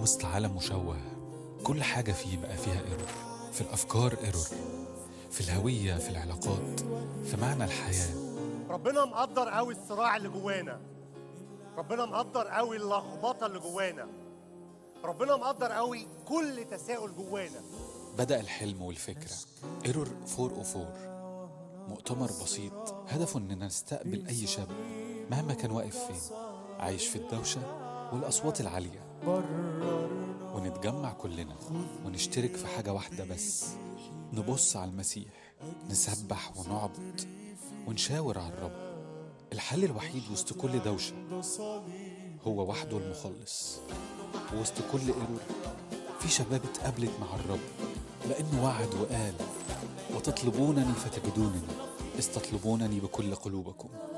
وسط عالم مشوه كل حاجة فيه بقى فيها ايرور في الأفكار ايرور في الهوية في العلاقات في معنى الحياة ربنا مقدر قوي الصراع اللي جوانا ربنا مقدر قوي اللخبطه اللي جوانا ربنا مقدر قوي كل تساؤل جوانا بدأ الحلم والفكرة ايرور 404 مؤتمر بسيط هدفه اننا نستقبل اي شاب مهما كان واقف فين عايش في الدوشة والأصوات العالية ونتجمع كلنا ونشترك في حاجة واحدة بس نبص على المسيح نسبح ونعبد ونشاور على الرب الحل الوحيد وسط كل دوشة هو وحده المخلص وسط كل ايرور في شباب اتقابلت مع الرب لأنه وعد وقال وتطلبونني فتجدونني استطلبونني بكل قلوبكم